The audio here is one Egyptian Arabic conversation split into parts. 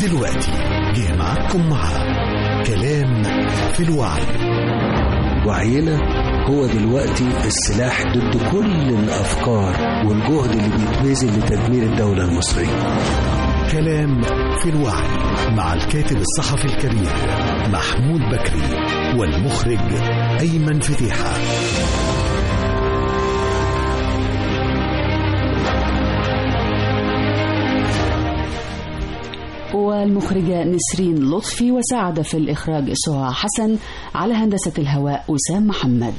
ودلوقتي جه معاكم مع كلام في الوعي وعينا هو دلوقتي السلاح ضد كل الأفكار والجهد اللي بيتبذل لتدمير الدولة المصرية كلام في الوعي مع الكاتب الصحفي الكبير محمود بكري والمخرج أيمن فتيحة والمخرجة نسرين لطفي وساعد في الإخراج سهى حسن على هندسة الهواء وسام محمد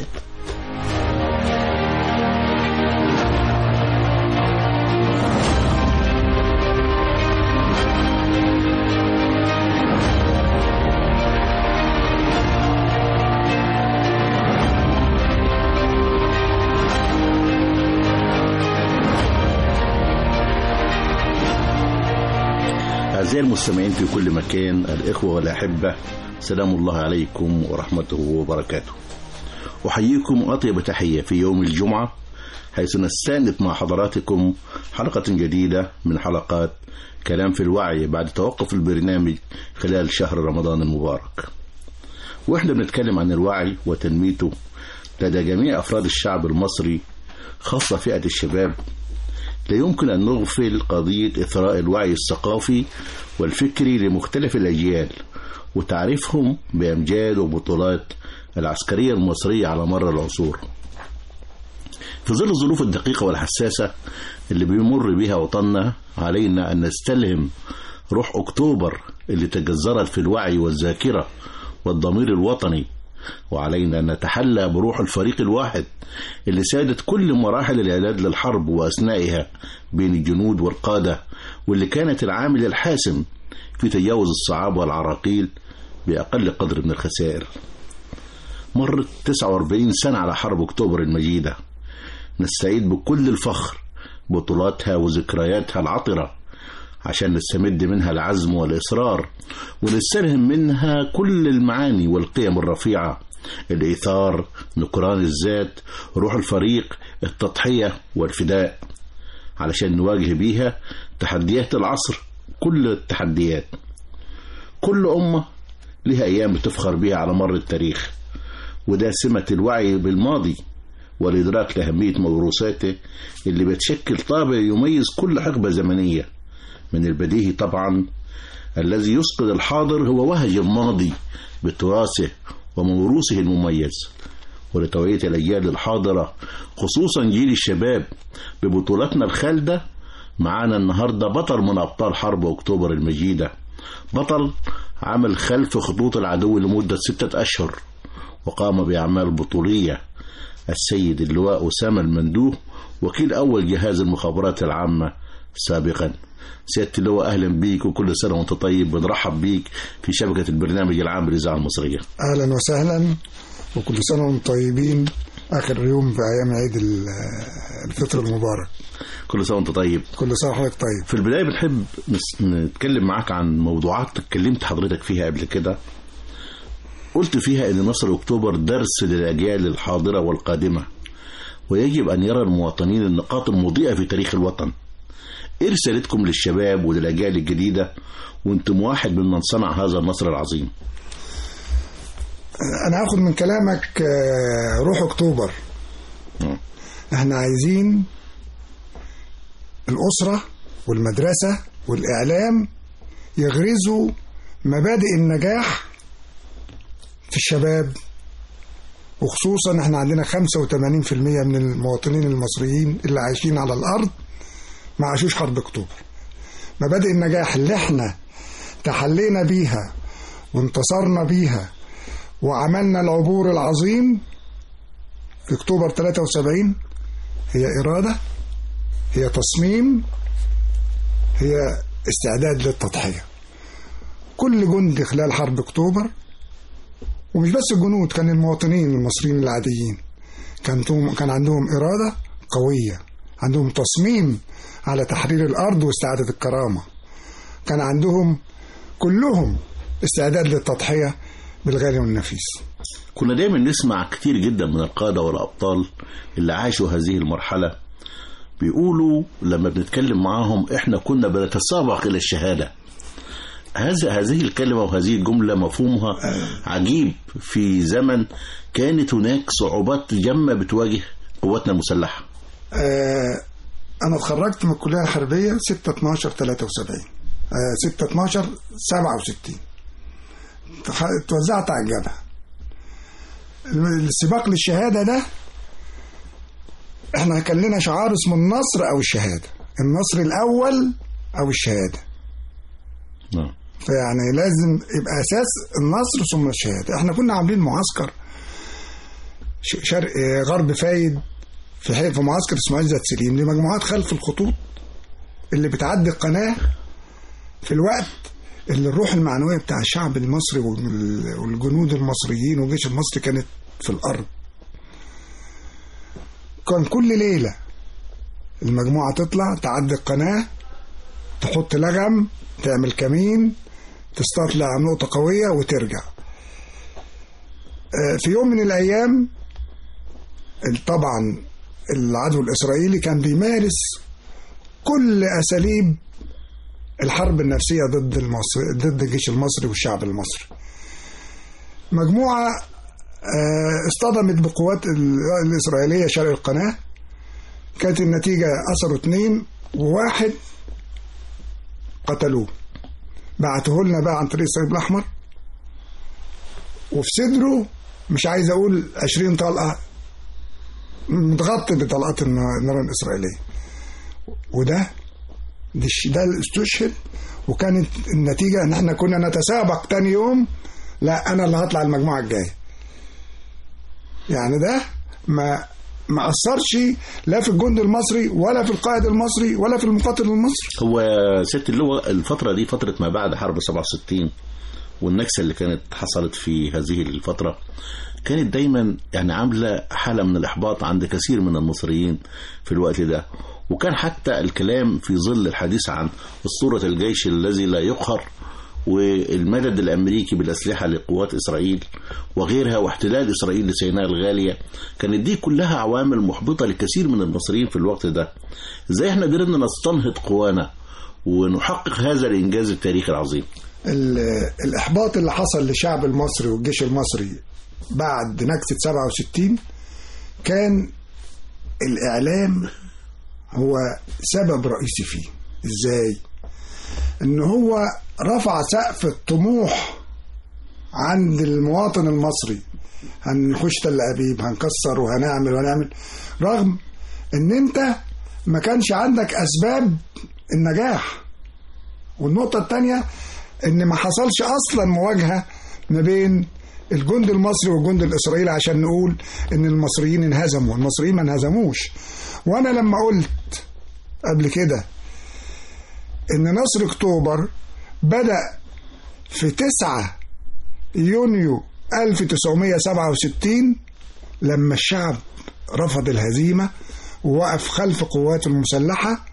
أعزائي المستمعين في كل مكان الإخوة والأحبة سلام الله عليكم ورحمته وبركاته أحييكم أطيب تحية في يوم الجمعة حيث نستأنف مع حضراتكم حلقة جديدة من حلقات كلام في الوعي بعد توقف البرنامج خلال شهر رمضان المبارك وإحنا بنتكلم عن الوعي وتنميته لدى جميع أفراد الشعب المصري خاصة فئة الشباب لا يمكن أن نغفل قضية إثراء الوعي الثقافي والفكري لمختلف الأجيال وتعريفهم بأمجاد وبطولات العسكرية المصرية على مر العصور في ظل الظروف الدقيقة والحساسة اللي بيمر بها وطننا علينا أن نستلهم روح أكتوبر اللي تجذرت في الوعي والذاكرة والضمير الوطني وعلينا أن نتحلى بروح الفريق الواحد اللي سادت كل مراحل الإعداد للحرب وأثنائها بين الجنود والقادة واللي كانت العامل الحاسم في تجاوز الصعاب والعراقيل بأقل قدر من الخسائر مرت 49 سنة على حرب أكتوبر المجيدة نستعيد بكل الفخر بطولاتها وذكرياتها العطرة عشان نستمد منها العزم والإصرار ونستلهم منها كل المعاني والقيم الرفيعة الإيثار نكران الذات روح الفريق التضحية والفداء علشان نواجه بيها تحديات العصر كل التحديات كل أمة لها أيام بتفخر بيها على مر التاريخ وده سمة الوعي بالماضي والإدراك لأهمية موروثاته اللي بتشكل طابع يميز كل حقبة زمنية من البديهي طبعا الذي يسقط الحاضر هو وهج الماضي بتراثه وموروثه المميز ولتوعية الأجيال الحاضرة خصوصا جيل الشباب ببطولاتنا الخالدة معانا النهاردة بطل من أبطال حرب أكتوبر المجيدة بطل عمل خلف خطوط العدو لمدة ستة أشهر وقام بأعمال بطولية السيد اللواء أسامة المندوه وكيل أول جهاز المخابرات العامة سابقا سيادة اللواء أهلا بيك وكل سنة وأنت طيب بنرحب بيك في شبكة البرنامج العام بالإذاعة المصرية اهلا وسهلا وكل سنه وانتم طيبين اخر يوم في ايام عيد ال- الفطر المبارك كل سنة وأنت طيب كل سنه وحضرتك طيب في البداية بنحب نس- نتكلم معاك عن موضوعات اتكلمت حضرتك فيها قبل كده قلت فيها ان نصر اكتوبر درس للاجيال الحاضرة والقادمة ويجب ان يرى المواطنين النقاط المضيئة في تاريخ الوطن ايه رسالتكم للشباب وللاجيال الجديدة وانتم واحد ممن صنع هذا النصر العظيم انا هاخد من كلامك آه، روح اكتوبر مم. احنا عايزين الاسره والمدرسه والاعلام يغرزوا مبادئ النجاح في الشباب وخصوصا احنا عندنا 85% من المواطنين المصريين اللي عايشين على الارض ما عاشوش حرب اكتوبر مبادئ النجاح اللي احنا تحلينا بيها وانتصرنا بيها وعملنا العبور العظيم في اكتوبر 73 هي اراده هي تصميم هي استعداد للتضحيه كل جندي خلال حرب اكتوبر ومش بس الجنود كان المواطنين المصريين العاديين كان كان عندهم اراده قويه عندهم تصميم على تحرير الارض واستعاده الكرامه كان عندهم كلهم استعداد للتضحيه بالغالي والنفيس كنا دايما نسمع كتير جدا من القادة والأبطال اللي عاشوا هذه المرحلة بيقولوا لما بنتكلم معاهم احنا كنا بنتسابق إلى الشهادة هذا هذه الكلمة وهذه الجملة مفهومها عجيب في زمن كانت هناك صعوبات جمة بتواجه قواتنا المسلحة آه، انا اتخرجت من الكليه الحربيه 6 12 73 آه، 6 12 67 تخ- اتوزعت على الجبهه السباق للشهاده ده احنا كان لنا شعار اسمه النصر او الشهاده النصر الاول او الشهاده نعم فيعني لازم يبقى اساس النصر ثم الشهاده احنا كنا عاملين معسكر ش- شرق غرب فايد في حي- في معسكر اسمه عزت سليم لمجموعات خلف الخطوط اللي بتعدي القناه في الوقت اللي الروح المعنويه بتاع الشعب المصري وال- والجنود المصريين والجيش المصري كانت في الارض كان كل ليله المجموعه تطلع تعدي القناه تحط لغم تعمل كمين تستطلع نقطة قوية وترجع آه، في يوم من الأيام ال- طبعا العدو الإسرائيلي كان بيمارس كل أساليب الحرب النفسية ضد المصري ضد الجيش المصري والشعب المصري مجموعة آه، اصطدمت بقوات ال- الإسرائيلية شرق القناة كانت النتيجة أثروا اتنين وواحد قتلوه بعته لنا بقى عن طريق الصليب الأحمر وفي صدره مش عايز أقول 20 طلقة متغطي بطلقات النا- النار الإسرائيلية وده ده الش- ده اللي استشهد وكانت النتيجة إن احنا كنا نتسابق تاني يوم لا أنا اللي هطلع المجموعة الجاية يعني ده ما ما أثرش لا في الجند المصري ولا في القائد المصري ولا في المقاتل المصري هو ست اللواء الفترة دي فترة ما بعد حرب 67 والنكسة اللي كانت حصلت في هذه الفترة كانت دايما يعني عاملة حالة من الإحباط عند كثير من المصريين في الوقت ده وكان حتى الكلام في ظل الحديث عن أسطورة الجيش الذي لا يقهر والمدد الامريكي بالاسلحه لقوات اسرائيل وغيرها واحتلال اسرائيل لسيناء الغاليه كانت دي كلها عوامل محبطه لكثير من المصريين في الوقت ده ازاي احنا قدرنا نستنهض قوانا ونحقق هذا الانجاز التاريخي العظيم ال- الإحباط اللي حصل للشعب المصري والجيش المصري بعد نكسة 67 كان الإعلام هو سبب رئيسي فيه إزاي؟ إن هو رفع سقف الطموح عند المواطن المصري هنخش تل أبيب هنكسر وهنعمل وهنعمل رغم إن أنت ما كانش عندك أسباب النجاح والنقطة الثانية إن ما حصلش أصلا مواجهة ما بين الجند المصري والجند الإسرائيلي عشان نقول إن المصريين انهزموا، المصريين ما انهزموش. وأنا لما قلت قبل كده إن نصر أكتوبر بدأ في 9 يونيو 1967 لما الشعب رفض الهزيمة ووقف خلف قواته المسلحة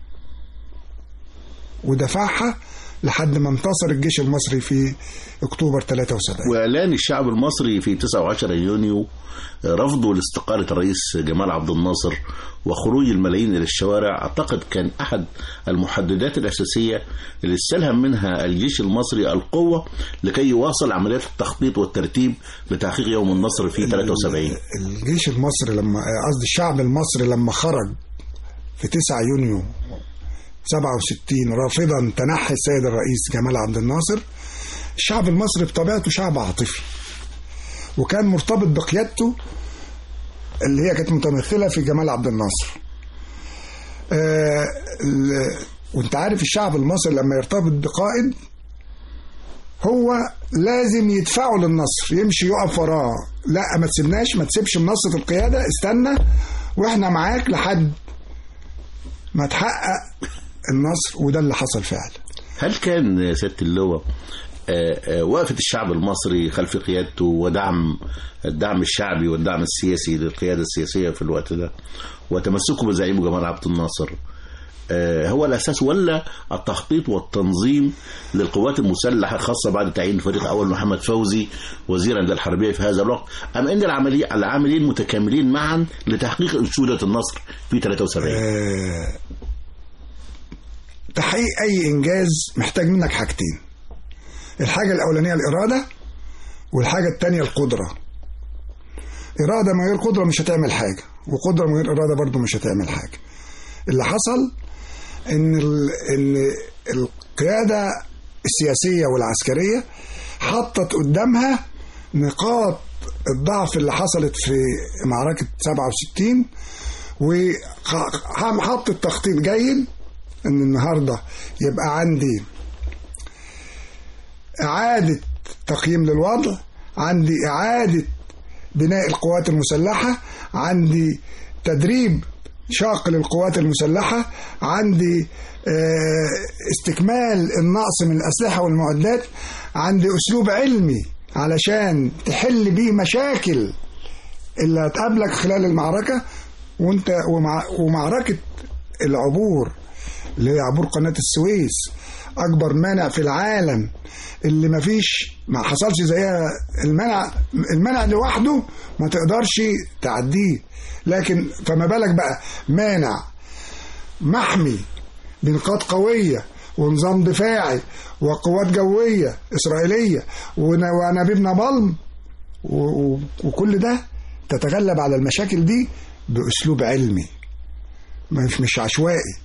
ودفعها لحد ما انتصر الجيش المصري في اكتوبر 73 واعلان الشعب المصري في 19 يونيو رفضه لاستقالة الرئيس جمال عبد الناصر وخروج الملايين إلى الشوارع أعتقد كان أحد المحددات الأساسية اللي استلهم منها الجيش المصري القوة لكي يواصل عمليات التخطيط والترتيب لتحقيق يوم النصر في 73 الجيش المصري لما قصدي الشعب المصري لما خرج في 9 يونيو 67 رافضا تنحي السيد الرئيس جمال عبد الناصر الشعب المصري بطبيعته شعب عاطفي وكان مرتبط بقيادته اللي هي كانت متمثله في جمال عبد الناصر آه ال- وانت عارف الشعب المصري لما يرتبط بقائد هو لازم يدفعه للنصر يمشي يقف وراه لا ما تسيبناش ما تسيبش منصة القيادة استنى واحنا معاك لحد ما تحقق النصر وده اللي حصل فعلا هل كان سيادة اللواء آه، آه، وقفة الشعب المصري خلف قيادته ودعم الدعم الشعبي والدعم السياسي للقيادة السياسية في الوقت ده وتمسكه بزعيمه جمال عبد الناصر آه، هو الأساس ولا التخطيط والتنظيم للقوات المسلحة خاصة بعد تعيين الفريق الأول محمد فوزي وزيرا للحربية في هذا الوقت أم أن العملية العاملين متكاملين معا لتحقيق أنشودة النصر في 73 آه، تحقيق اي انجاز محتاج منك حاجتين الحاجة الأولانية الإرادة والحاجة التانية القدرة إرادة من غير قدرة مش هتعمل حاجة وقدرة من غير إرادة برضو مش هتعمل حاجة اللي حصل إن ال... إن القيادة السياسية والعسكرية حطت قدامها نقاط الضعف اللي حصلت في معركة 67 وحطت تخطيط جيد ان النهارده يبقى عندي اعاده تقييم للوضع عندي اعاده بناء القوات المسلحه عندي تدريب شاق للقوات المسلحه عندي آه، استكمال النقص من الاسلحه والمعدات عندي اسلوب علمي علشان تحل بيه مشاكل اللي هتقابلك خلال المعركه وانت ومع ومعركه العبور اللي هي عبور قناه السويس اكبر مانع في العالم اللي ما فيش ما حصلش زيها المنع المنع لوحده ما تقدرش تعديه لكن فما بالك بقى مانع محمي بنقاط قويه ونظام دفاعي وقوات جويه اسرائيليه ون- وانابيب نابالم و- و- وكل ده تتغلب على المشاكل دي باسلوب علمي مش مش عشوائي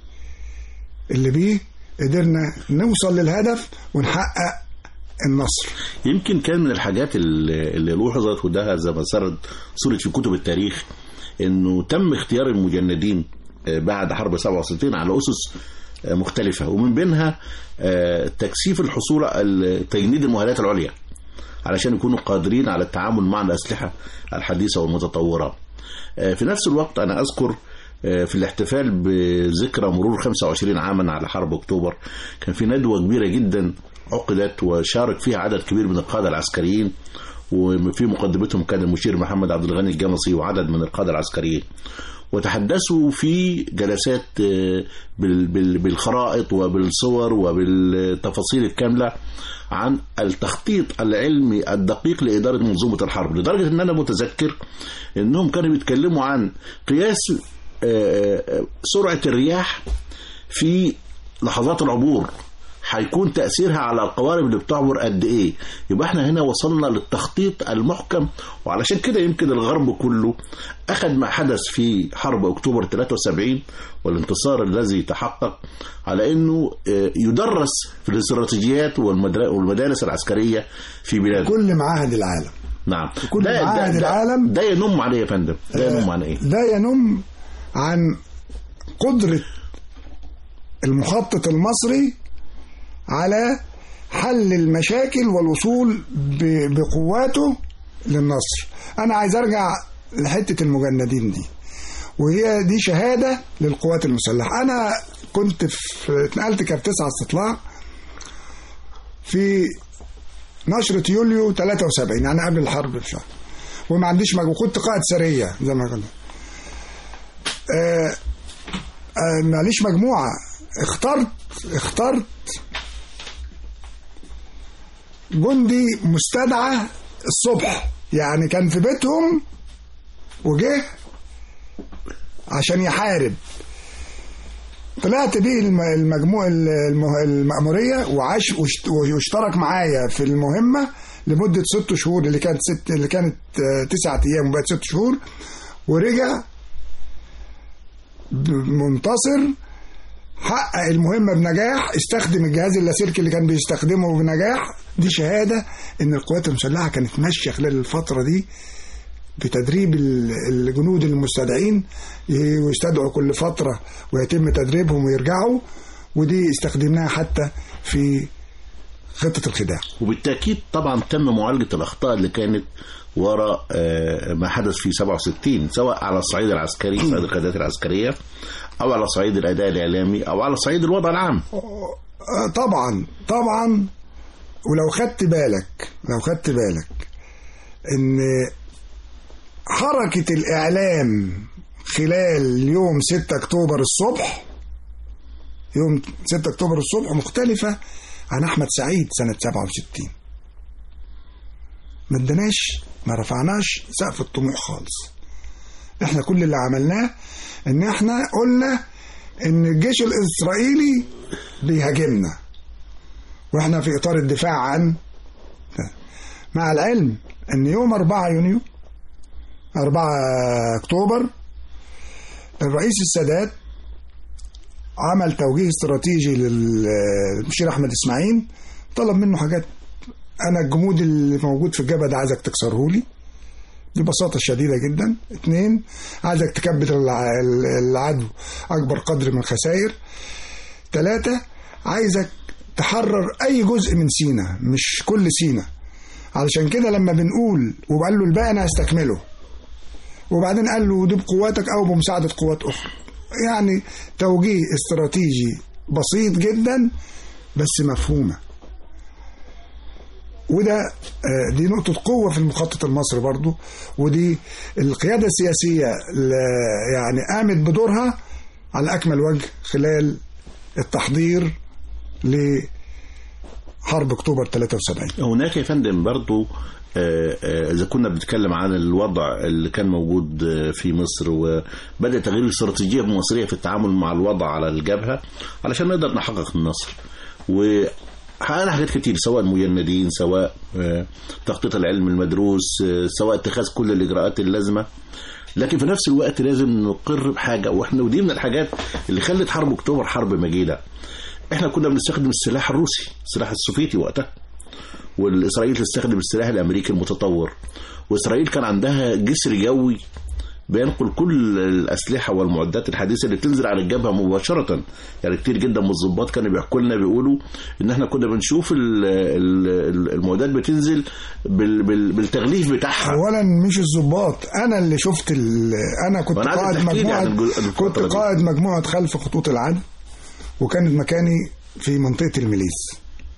اللي بيه قدرنا نوصل للهدف ونحقق النصر يمكن كان من الحاجات اللي اللي لوحظت وده زي ما سرد صورة في كتب التاريخ انه تم اختيار المجندين آه، بعد حرب 67 على اسس آه، مختلفة ومن بينها آه، تكثيف الحصول على تجنيد المؤهلات العليا علشان يكونوا قادرين على التعامل مع الأسلحة الحديثة والمتطورة آه، في نفس الوقت أنا أذكر آه، في الاحتفال بذكرى مرور 25 عاما على حرب أكتوبر كان في ندوة كبيرة جدا عقدت وشارك فيها عدد كبير من القادة العسكريين وفي مقدمتهم كان المشير محمد عبد الغني الجمصي وعدد من القادة العسكريين وتحدثوا في جلسات آه، بال- بال- بالخرائط وبالصور وبالتفاصيل الكاملة عن التخطيط العلمي الدقيق لإدارة منظومة الحرب لدرجة أن أنا متذكر أنهم كانوا بيتكلموا عن قياس آه، آه، سرعة الرياح في لحظات العبور هيكون تأثيرها على القوارب اللي بتعبر قد إيه يبقى احنا هنا وصلنا للتخطيط المحكم وعلشان كده يمكن الغرب كله أخذ ما حدث في حرب أكتوبر 73 والانتصار الذي تحقق على أنه آه، يدرس في الاستراتيجيات والمدر- والمدارس العسكرية في بلادنا كل معاهد العالم نعم كل معاهد العالم- ده ينم عليه يا فندم ده ينم عن إيه ده ينم عن قدرة المخطط المصري على حل المشاكل والوصول ب- بقواته للنصر أنا عايز أرجع لحتة المجندين دي وهي دي شهادة للقوات المسلحة أنا كنت في اتنقلت كابتسعة استطلاع في نشرة يوليو 73 يعني قبل الحرب بشهر وما عنديش مجهود كنت قائد سرية زي ما كنت آه آه معليش مجموعة اخترت اخترت جندي مستدعى الصبح يعني كان في بيتهم وجه عشان يحارب طلعت بيه الم- المجموع المه- المأمورية وعاش واشت- واشترك معايا في المهمة لمدة ست شهور اللي كانت ست اللي كانت آه، تسعة أيام وبقت ست شهور ورجع ب- منتصر حقق المهمة بنجاح استخدم الجهاز اللاسلكي اللي كان بيستخدمه بنجاح دي شهادة ان القوات المسلحة كانت ماشية خلال الفترة دي بتدريب ال- الجنود المستدعين ي- ويستدعوا كل فترة ويتم تدريبهم ويرجعوا ودي استخدمناها حتى في خطة الخداع وبالتأكيد طبعا تم معالجة الأخطاء اللي كانت وراء آه، ما حدث في 67 سواء على الصعيد العسكري صعيد القيادات العسكرية أو على صعيد الأداء الإعلامي أو على صعيد الوضع العام آه، طبعا طبعا ولو خدت بالك لو خدت بالك ان حركة الإعلام خلال يوم 6 أكتوبر الصبح يوم 6 أكتوبر الصبح مختلفة عن أحمد سعيد سنة 67 ما ادناش ما رفعناش سقف الطموح خالص احنا كل اللي عملناه ان احنا قلنا ان الجيش الاسرائيلي بيهاجمنا واحنا في اطار الدفاع عن مع العلم ان يوم 4 يونيو 4 اكتوبر الرئيس السادات عمل توجيه استراتيجي للمشير احمد اسماعيل طلب منه حاجات انا الجمود اللي موجود في الجبهه ده عايزك تكسره لي ببساطة شديدة جدا اثنين عايزك تكبد الع- العدو أكبر قدر من الخسائر ثلاثة عايزك تحرر أي جزء من سينا مش كل سينا علشان كده لما بنقول وقال له الباقي أنا هستكمله وبعدين قال له دي بقواتك أو بمساعدة قوات أخرى يعني توجيه استراتيجي بسيط جدا بس مفهومه وده آه، دي نقطة قوة في المخطط المصري برضو ودي القيادة السياسية ل- يعني قامت بدورها على أكمل وجه خلال التحضير لحرب أكتوبر 73 هناك يا فندم برضو آه، آه، إذا كنا بنتكلم عن الوضع اللي كان موجود آه، في مصر وبدأ تغيير الاستراتيجية المصرية في التعامل مع الوضع على الجبهة علشان نقدر نحقق النصر وحققنا حاجات كتير سواء المجندين سواء آه، تخطيط العلم المدروس آه، سواء اتخاذ كل الإجراءات اللازمة لكن في نفس الوقت لازم نقر بحاجة واحنا ودي من الحاجات اللي خلت حرب أكتوبر حرب مجيدة احنا كنا بنستخدم السلاح الروسي السلاح السوفيتي وقتها والاسرائيل تستخدم السلاح الامريكي المتطور واسرائيل كان عندها جسر جوي بينقل كل الاسلحه والمعدات الحديثه اللي بتنزل على الجبهه مباشره يعني كتير جدا من الضباط كانوا بيحكوا لنا بيقولوا ان احنا كنا بنشوف ال- ال- المعدات بتنزل بال- بال- بالتغليف بتاعها اولا مش الضباط انا اللي شفت ال- انا كنت وأنا عايزك قائد تحكي لي عن مجموعه الجزء- الفترة كنت دي. قائد مجموعه خلف خطوط العدو وكانت مكاني في منطقه الميليس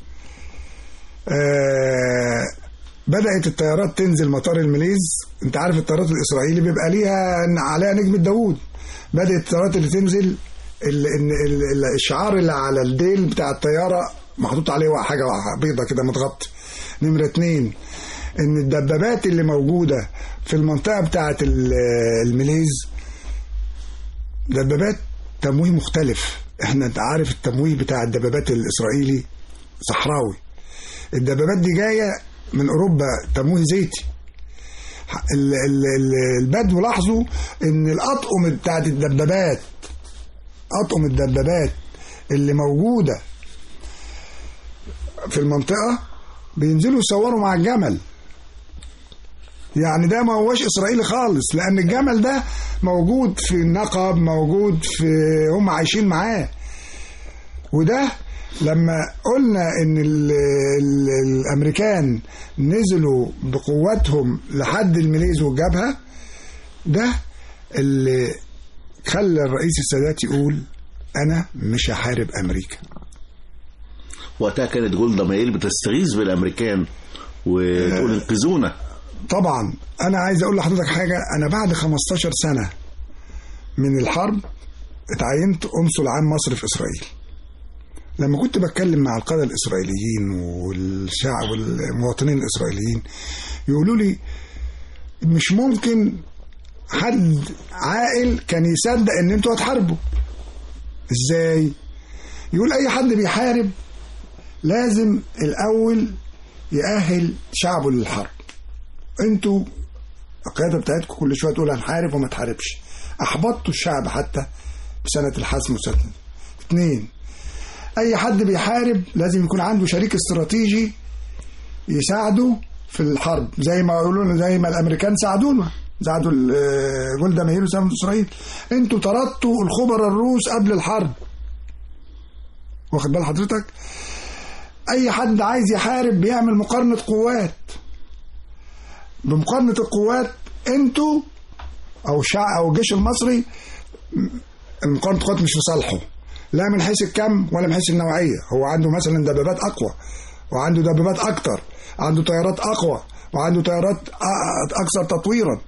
آه بدات الطيارات تنزل مطار الميليز انت عارف الطيارات الاسرائيلي بيبقى ليها عليها نجمه داوود بدات الطيارات اللي تنزل ال- ال- ال- الشعار اللي على الديل بتاع الطياره محطوط عليه حاجه بيضه كده متغطي نمره اتنين ان الدبابات اللي موجوده في المنطقه بتاعه ال- الميليز دبابات تمويه مختلف احنا انت عارف التمويه بتاع الدبابات الاسرائيلي صحراوي الدبابات دي جايه من اوروبا تمويه زيتي ال- ال- ال- البدو لاحظوا ان الاطقم بتاعت الدبابات اطقم الدبابات اللي موجوده في المنطقه بينزلوا يصوروا مع الجمل يعني ده ما هوش اسرائيلي خالص لان الجمل ده موجود في النقب موجود في هم عايشين معاه وده لما قلنا ان ال ال الامريكان نزلوا بقواتهم لحد الميليز والجبهه ده اللي خلى الرئيس السادات يقول انا مش هحارب امريكا وقتها كانت جولدا مائيل بتستغيث بالامريكان وتقول انقذونا طبعا انا عايز اقول لحضرتك حاجه انا بعد 15 سنه من الحرب اتعينت قنصل عام مصر في اسرائيل لما كنت بتكلم مع القاده الاسرائيليين والشعب والمواطنين الاسرائيليين يقولوا لي مش ممكن حد عاقل كان يصدق ان انتوا هتحاربوا ازاي يقول اي حد بيحارب لازم الاول يأهل شعبه للحرب انتوا القياده بتاعتكم كل شويه تقول هنحارب وما تحاربش احبطتوا الشعب حتى بسنه الحسم وسنه اثنين اي حد بيحارب لازم يكون عنده شريك استراتيجي يساعده في الحرب زي ما يقولوا لنا زي ما الامريكان ساعدونا ساعدوا ال- آه، جولدا مائير وساعدوا اسرائيل انتوا طردتوا الخبراء الروس قبل الحرب واخد بال حضرتك اي حد عايز يحارب بيعمل مقارنه قوات بمقارنه القوات انتوا او الشعب او الجيش المصري مقارنه القوات مش في صالحه لا من حيث الكم ولا من حيث النوعيه هو عنده مثلا دبابات اقوى وعنده دبابات اكتر عنده طيارات اقوى وعنده طيارات أ- اكثر تطويرا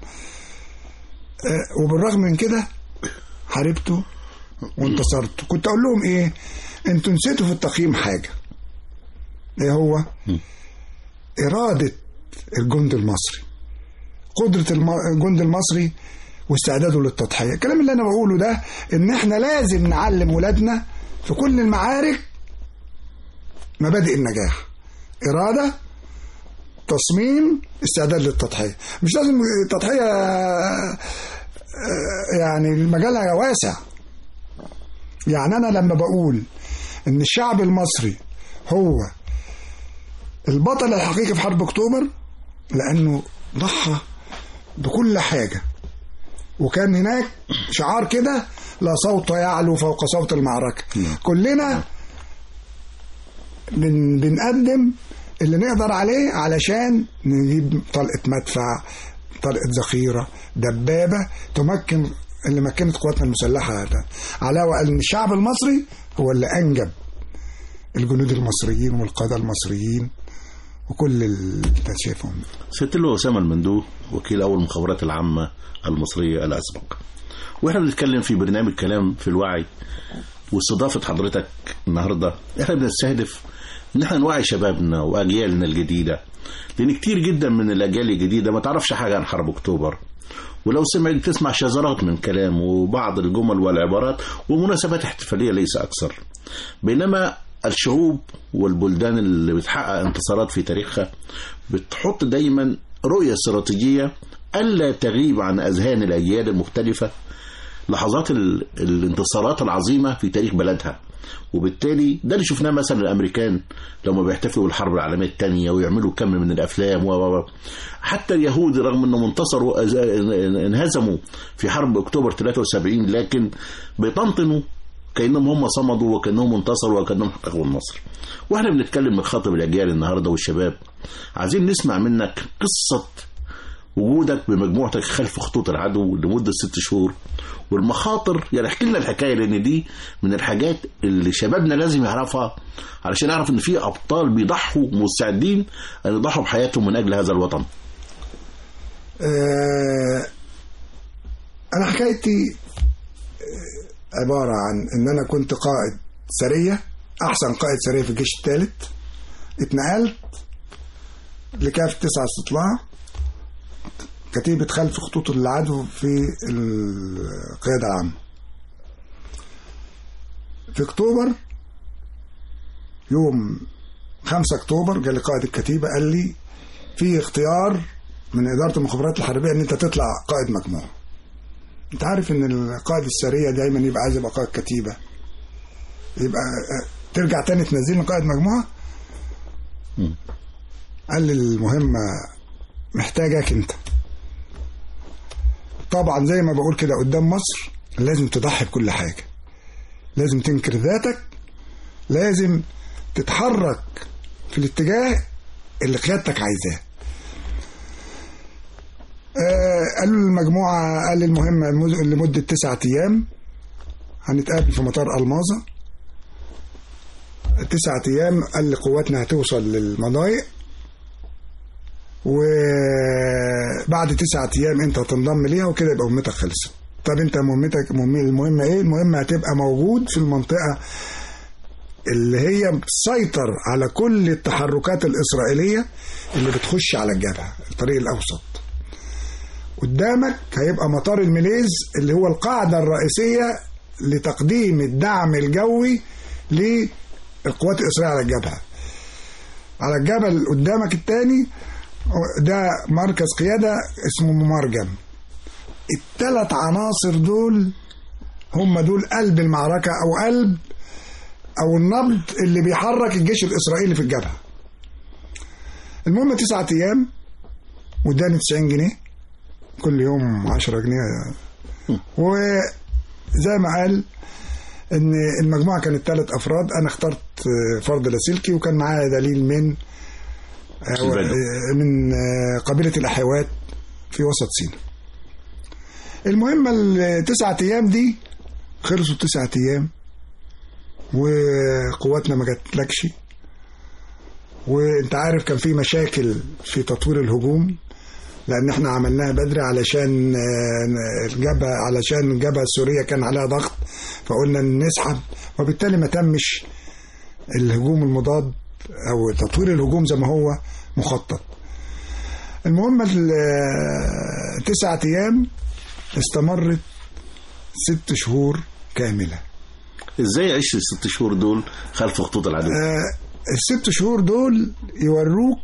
آه، وبالرغم من كده حاربتوا وانتصرتوا كنت اقول لهم ايه انتوا نسيتوا في التقييم حاجه ايه هو اراده الجند المصري قدره الم- الجند المصري واستعداده للتضحيه الكلام اللي انا بقوله ده ان احنا لازم نعلم ولادنا في كل المعارك مبادئ النجاح إرادة تصميم استعداد للتضحية مش لازم التضحية آه، يعني مجالها واسع يعني أنا لما بقول إن الشعب المصري هو البطل الحقيقي في حرب أكتوبر لأنه ضحى بكل حاجة وكان هناك شعار كده لا صوت يعلو فوق صوت المعركة كلنا بن بنقدم اللي نقدر عليه علشان نجيب طلقة مدفع طلقة ذخيرة دبابة تمكن اللي مكنت قواتنا المسلحة هذا علاوة قال إن الشعب المصري هو اللي أنجب الجنود المصريين والقادة المصريين وكل اللي انت شايفهم ست له أسامة المندوب وكيل أول المخابرات العامة المصرية الأسبق وإحنا بنتكلم في برنامج كلام في الوعي واستضافة حضرتك النهاردة إحنا بنستهدف إن إحنا نوعي شبابنا وأجيالنا الجديدة لأن كتير جدا من الأجيال الجديدة ما تعرفش حاجة عن حرب أكتوبر ولو سمعت تسمع شذرات من كلام وبعض الجمل والعبارات ومناسبات احتفالية ليس أكثر بينما الشعوب والبلدان اللي بتحقق انتصارات في تاريخها بتحط دايما رؤية استراتيجية ألا تغيب عن أذهان الأجيال المختلفة لحظات ال... الانتصارات العظيمة في تاريخ بلدها وبالتالي ده اللي شفناه مثلا الامريكان لما بيحتفلوا بالحرب العالميه الثانيه ويعملوا كم من الافلام و و- و. حتى اليهود رغم انهم انتصروا أز- انهزموا في حرب اكتوبر 73 لكن بيطنطنوا كانهم هم صمدوا وكانهم انتصروا وكانهم حققوا النصر واحنا بنتكلم من خاطب الاجيال النهارده والشباب عايزين نسمع منك قصه وجودك بمجموعتك خلف خطوط العدو لمدة ست شهور والمخاطر يعني احكي لنا الحكاية لأن دي من الحاجات اللي شبابنا لازم يعرفها علشان يعرف إن في أبطال بيضحوا مستعدين أن يضحوا بحياتهم من أجل هذا الوطن آه، انا حكايتي آه، عباره عن ان انا كنت قائد سريه احسن قائد سريه في الجيش الثالث اتنقلت لكافة تسعة استطلاع كتيبة خلف خطوط العدو في القيادة العامة في اكتوبر يوم 5 اكتوبر جالي قائد الكتيبة قال لي في اختيار من إدارة المخابرات الحربية إن أنت تطلع قائد مجموعة. أنت عارف إن القائد السرية دايما يبقى عايز يبقى قائد كتيبة. يبقى آه، ترجع تاني تنزلني قائد مجموعة؟ قال لي المهمة محتاجك أنت. طبعا زي ما بقول كده قدام مصر لازم تضحي بكل حاجة. لازم تنكر ذاتك لازم تتحرك في الاتجاه اللي قيادتك عايزاه. آه، قالوا للمجموعة قال لي المهمة المز- لمدة تسعة أيام هنتقابل في مطار ألماظة تسعة أيام قال لي قواتنا هتوصل للمضايق وبعد تسعة أيام أنت هتنضم ليها وكده يبقى مهمتك خلصت طب أنت مهمتك مهم- المهمة إيه؟ المهمة هتبقى موجود في المنطقة اللي هي بتسيطر على كل التحركات الإسرائيلية اللي بتخش على الجبهة الطريق الأوسط قدامك هيبقى مطار الميليز اللي هو القاعدة الرئيسية لتقديم الدعم الجوي للقوات الإسرائيلية على الجبهة على الجبل قدامك التاني ده مركز قيادة اسمه ممرجم الثلاث عناصر دول هم دول قلب المعركة أو قلب أو النبض اللي بيحرك الجيش الإسرائيلي في الجبهة المهم تسعة أيام واداني 90 جنيه كل يوم 10 جنيه وزي ما قال ان المجموعه كانت ثلاث افراد انا اخترت آه، فرد لاسلكي وكان معايا دليل من آه، البدو. آه، من آه، قبيله الاحوات في وسط سيناء المهم التسعة ايام دي خلصوا التسعة ايام وقواتنا ما جاتلكش وانت عارف كان في مشاكل في تطوير الهجوم لان احنا عملناها بدري علشان آه، الجبهه علشان الجبهه السوريه كان عليها ضغط فقلنا نسحب وبالتالي ما تمش الهجوم المضاد او تطوير الهجوم زي ما هو مخطط المهم ال- تسعة ايام استمرت ست شهور كامله إزاي عشت الست شهور دول خلف خطوط العدو آه، الست شهور دول يوروك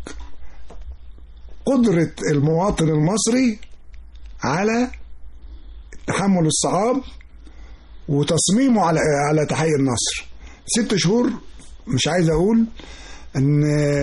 قدرة المواطن المصري على تحمل الصعاب وتصميمه على على تحقيق النصر ست شهور مش عايز اقول ان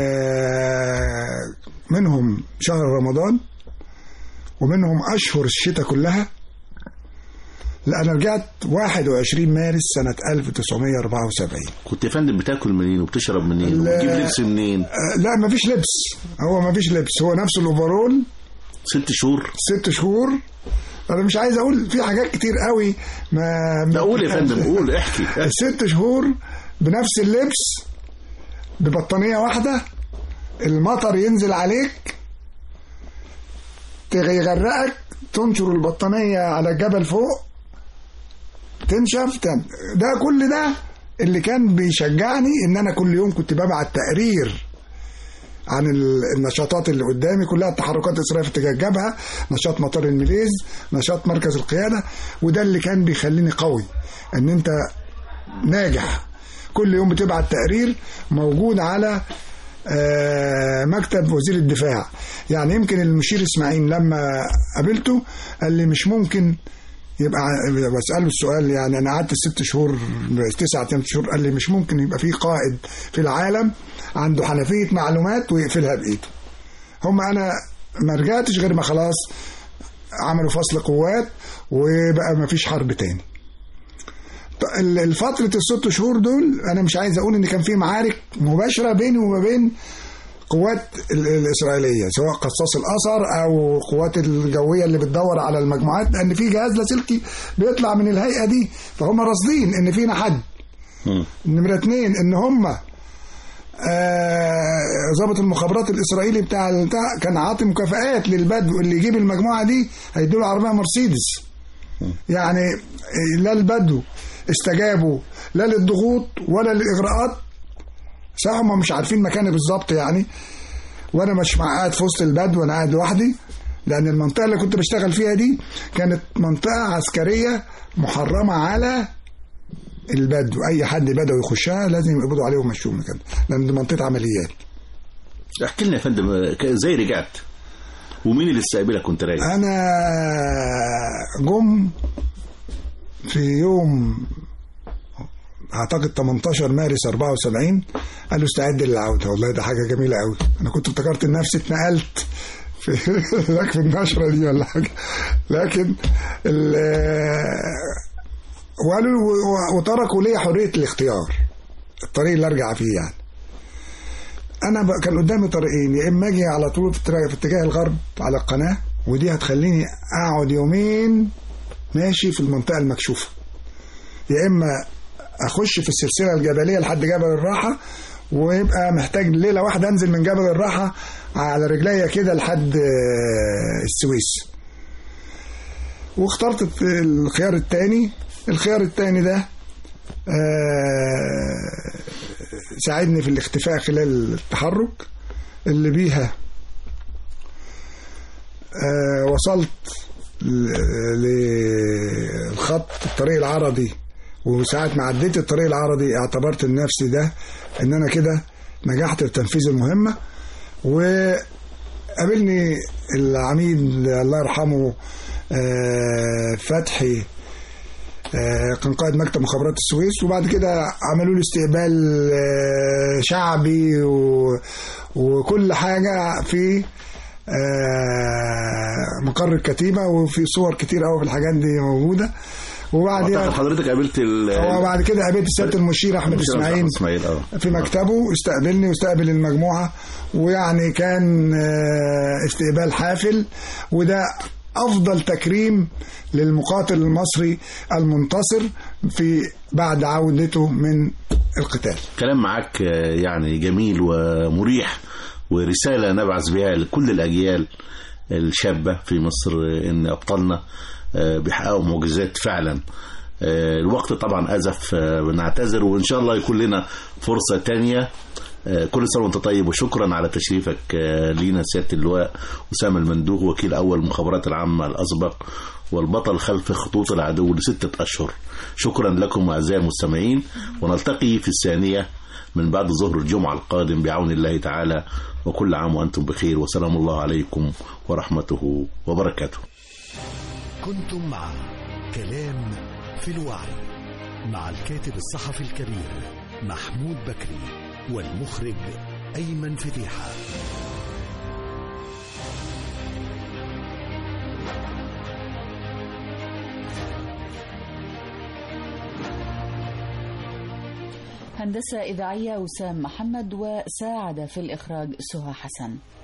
منهم شهر رمضان ومنهم اشهر الشتاء كلها لا انا رجعت 21 مارس سنه 1974 كنت يا فندم بتاكل منين وبتشرب منين لا. وبتجيب لبس منين آه، لا مفيش لبس هو مفيش لبس هو نفس الاوفرول ست شهور ست شهور انا مش عايز اقول في حاجات كتير قوي ما لا قول يا فندم قول احكي ست شهور بنفس اللبس ببطانية واحدة المطر ينزل عليك تغ- يغرقك تنشر البطانية على الجبل فوق تنشف تن- ده كل ده اللي كان بيشجعني ان انا كل يوم كنت ببعت تقرير عن ال- النشاطات اللي قدامي كلها التحركات الاسرائيليه في اتجاه الجبهه نشاط مطار الميليز نشاط مركز القياده وده اللي كان بيخليني قوي ان انت ناجح كل يوم بتبعت تقرير موجود على آه، مكتب وزير الدفاع يعني يمكن المشير اسماعيل لما قابلته قال لي مش ممكن يبقى بسأله السؤال يعني أنا قعدت ست شهور تسعة تمن شهور قال لي مش ممكن يبقى في قائد في العالم عنده حنفية معلومات ويقفلها بإيده هم أنا ما رجعتش غير ما خلاص عملوا فصل قوات وبقى ما فيش حرب تاني ط- ال- الفترة الست شهور دول أنا مش عايز أقول إن كان في معارك مباشرة بيني وما بين قوات ال- الإسرائيلية سواء قصاص الأثر أو قوات الجوية اللي بتدور على المجموعات لأن في جهاز لاسلكي بيطلع من الهيئة دي فهم راصدين إن فينا حد مم. نمرة اتنين إن هم آه، ضابط المخابرات الإسرائيلي بتاع بتاع كان عاطي مكافآت للبدو اللي يجيب المجموعة دي هيدوا له عربية مرسيدس يعني لا البدو استجابوا لا للضغوط ولا للإغراءات صح هم مش عارفين مكاني بالظبط يعني وانا مش مع قاعد في وسط البدو وانا قاعد لوحدي لان المنطقه اللي كنت بشتغل فيها دي كانت منطقه عسكريه محرمه على البدو اي حد بدوي يخشها لازم يقبضوا عليه ويمشوه من كده لان دي منطقه عمليات احكي لنا يا فندم آه، ك- ازاي رجعت ومين اللي استقبلك وانت راجع انا جم في يوم اعتقد 18 مارس 74 قالوا استعد للعوده والله ده حاجه جميله قوي انا كنت افتكرت ان نفسي اتنقلت في هناك في النشره دي ولا حاجه لكن ال- وقالوا و- وتركوا لي حريه الاختيار الطريق اللي ارجع فيه يعني انا بقى كان قدامي طريقين يا اما اجي على طول في اتجاه- في اتجاه الغرب على القناه ودي هتخليني اقعد يومين ماشي في المنطقه المكشوفه يا اما اخش في السلسله الجبليه لحد جبل الراحه ويبقى محتاج ليله واحده انزل من جبل الراحه على رجليا كده لحد آه، السويس واخترت الخيار الثاني الخيار الثاني ده آه، ساعدني في الاختفاء خلال التحرك اللي بيها آه، وصلت ل- للخط الطريق العرضي وساعة ما عديت الطريق العرضي اعتبرت لنفسي ده ان انا كده نجحت في تنفيذ المهمة وقابلني العميد الله يرحمه آه، فتحي آه، كان قائد مكتب مخابرات السويس وبعد كده عملوا لي استقبال آه، شعبي و- وكل حاجة في آه، مقر الكتيبة وفي صور كتير قوي في الحاجات دي موجودة وبعدين أعتقد حضرتك قابلت ال وبعد كده قابلت سيادة المشير أحمد المشير إسماعيل اسماعيل اه في مكتبه استقبلني واستقبل المجموعة ويعني كان آه، استقبال حافل وده أفضل تكريم للمقاتل المصري المنتصر في بعد عودته من القتال كلام معاك آه، يعني جميل ومريح ورسالة نبعث بها لكل الأجيال الشابة في مصر آه، إن أبطالنا آه، بيحققوا معجزات فعلا آه، الوقت طبعا أزف آه، بنعتذر وإن شاء الله يكون لنا فرصة تانية آه، كل سنة وانت طيب وشكرا على تشريفك آه، لينا سيادة اللواء أسامة المندوق وكيل أول المخابرات العامة الأسبق والبطل خلف خطوط العدو لستة أشهر شكرا لكم أعزائي المستمعين ونلتقي في الثانية من بعد ظهر الجمعة القادم بعون الله تعالى وكل عام وأنتم بخير وسلام الله عليكم ورحمته وبركاته كنتم مع كلام في الوعي مع الكاتب الصحفي الكبير محمود بكري والمخرج أيمن فتيحة هندسة إذاعية وسام محمد وساعد في الإخراج سهى حسن